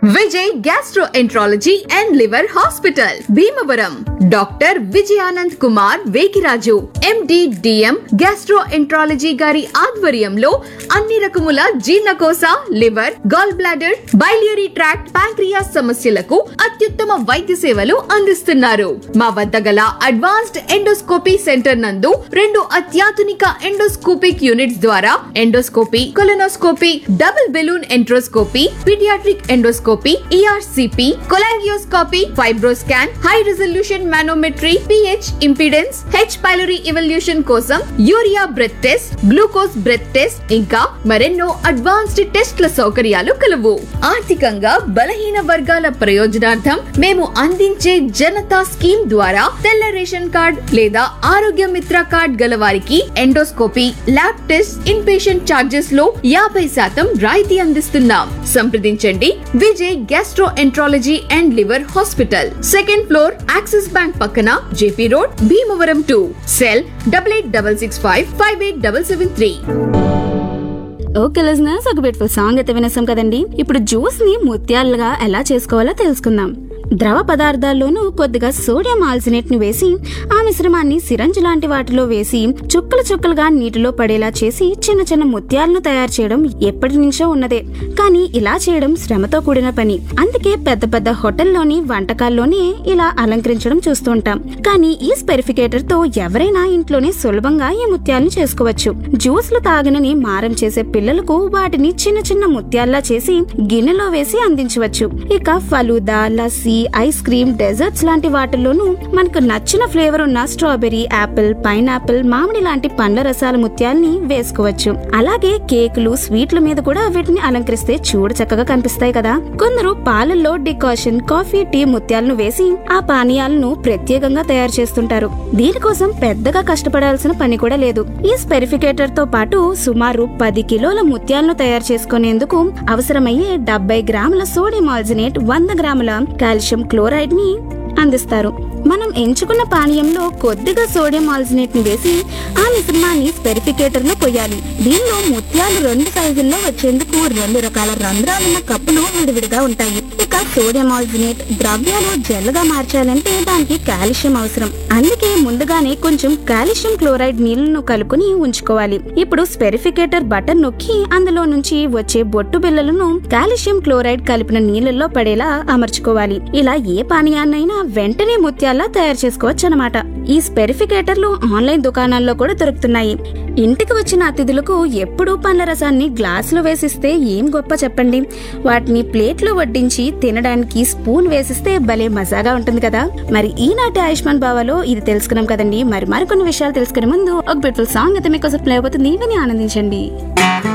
Vijay gastroenterology and liver hospital Bhimavaram doctor Vijayanand Kumar Vegiraju MD DM gastroenterology గారి ఆధ్వర్యంలో అన్ని రకముల జీర్ణకోశ liver gall bladder biliary tract pancreas సమస్యలకు అత్యుత్తమ వైద్య సేవలు అందిస్తున్నారు మా వద్ద గల అడ్వాన్స్డ్ ఎండోస్కోపీ సెంటర్ నందు రెండు అత్యాధునిక ఎండోస్కోపిక్ యూనిట్స్ ద్వారా endoscopy colonoscopy double balloon enteroscopy paediatric endoscopy ERCP cholangioscopy FibroScan high resolution manometry pH impedance H pylori evaluation కోసం urea breath test glucose breath test ఇంకా మరెన్నో అడ్వాన్స్డ్ టెస్ట్ల సౌకర్యాలు కలవు ఆర్థికంగా బలహీన వర్గాల ప్రయోజనార్థం మేము అందించే జనతా స్కీమ్ ద్వారా తెల్ల రేషన్ కార్డ్ లేదా ఆరోగ్య మిత్ర కార్డ్ గల వారికి endoscopy lab test in patient charges లో యాభై శాతం రాయితీ అందిస్తున్నాం సంప్రదించండి Vijay gastroenterology and liver hospital second floor Axis bank పక్కన JP road Bhimavaram two cell double eight double six five five eight double seven three okay listeners ఒక beautiful song అయితే వినేసాం కదండి ఇప్పుడు జ్యూస్ ని ముత్యాలుగా ఎలా చేసుకోవాలో తెలుసుకుందాం ద్రవ పదార్థాల్లోనూ కొద్దిగా సోడియం ఆల్సినేట్ ని వేసి ఆ మిశ్రమాన్ని సిరంజ్ లాంటి వాటిలో వేసి చుక్కలు చుక్కలుగా నీటిలో పడేలా చేసి చిన్న చిన్న ముత్యాలను తయారు చేయడం ఎప్పటి నుంచో ఉన్నదే కానీ ఇలా చేయడం శ్రమతో కూడిన పని అందుకే పెద్ద పెద్ద హోటల్లోని వంటకాల్లోనే ఇలా అలంకరించడం చూస్తుంటాం కానీ ఈ స్పెరిఫికేటర్ తో ఎవరైనా ఇంట్లోనే సులభంగా ఈ ముత్యాలను చేసుకోవచ్చు జ్యూస్లు తాగనని మారం చేసే పిల్లలకు వాటిని చిన్న చిన్న ముత్యాల్లా చేసి గిన్నెలో వేసి అందించవచ్చు ఇక falooda lassi ice cream desserts లాంటి వాటిల్లోనూ మనకు నచ్చిన ఫ్లేవర్ ఉన్న స్ట్రాబెర్రీ యాపిల్ పైనాపిల్ మామిడి లాంటి పండ్ల రసాల ముత్యాల్ని వేసుకోవచ్చు అలాగే కేకులు స్వీట్ల మీద కూడా వీటిని అలంకరిస్తే చూడ చక్కగా కనిపిస్తాయి కదా కొందరు పాలల్లో డికాషన్ కాఫీ టీ ముత్యాలను వేసి ఆ పానీయాలను ప్రత్యేకంగా తయారు చేస్తుంటారు దీనికోసం పెద్దగా కష్టపడాల్సిన పని కూడా లేదు ఈ స్పెరిఫికేటర్ తో పాటు సుమారు పది కిలోల ముత్యాలను తయారు చేసుకునేందుకు అవసరమయ్యే డెబ్బై గ్రాముల సోడియం ఆల్జినేట్ వంద గ్రాముల కాల్షియం క్లోరైడ్ ని అందిస్తారు మనం ఎంచుకున్న పానీయంలో కొద్దిగా సోడియం ఆల్జినేట్ ని వేసి ఆ మిశ్రమాన్ని స్పెరిఫికేటర్ లో పోయాలి దీనిలో ముత్యాలు రెండు సైజుల్లో వచ్చేందుకు రెండు రకాల రంధ్రాలున్న కప్పులు విడివిడిగా ఉంటాయి ఇక సోడియం ఆల్జినేట్ ద్రవ్యాలు జెల్లుగా మార్చాలంటే దానికి కాల్షియం అవసరం అందుకే ముందుగానే కొంచెం కాల్షియం క్లోరైడ్ నీళ్లను కలుపుని ఉంచుకోవాలి ఇప్పుడు స్పెరిఫికేటర్ బటన్ నొక్కి అందులో నుంచి వచ్చే బొట్టు బిళ్ళలను కాల్షియం క్లోరైడ్ కలిపిన నీళ్ళల్లో పడేలా అమర్చుకోవాలి ఇలా ఏ పానీయాన్నైనా వెంటనే ముత్యాల్లా తయారు చేసుకోవచ్చు అనమాట ఈ స్పెరిఫికేటర్లు ఆన్లైన్ దుకాణాల్లో కూడా దొరుకుతున్నాయి ఇంటికి వచ్చిన అతిథులకు ఎప్పుడూ పండ్ల రసాన్ని గ్లాసులో వేసిస్తే ఏం గొప్ప చెప్పండి వాటిని ప్లేట్లో వడ్డించి తినడానికి స్పూన్ వేసిస్తే భలే మజాగా ఉంటుంది కదా మరి ఈనాటి ఆయుష్మాన్ బావాలో ఇది తెలుసుకున్నాం కదండి మరి మరికొన్ని విషయాలు తెలుసుకునే ముందు ఒక బ్యూటిఫుల్ సాంగ్ అయితే మీకోసం ప్లే అవుతుంది విని ఆనందించండి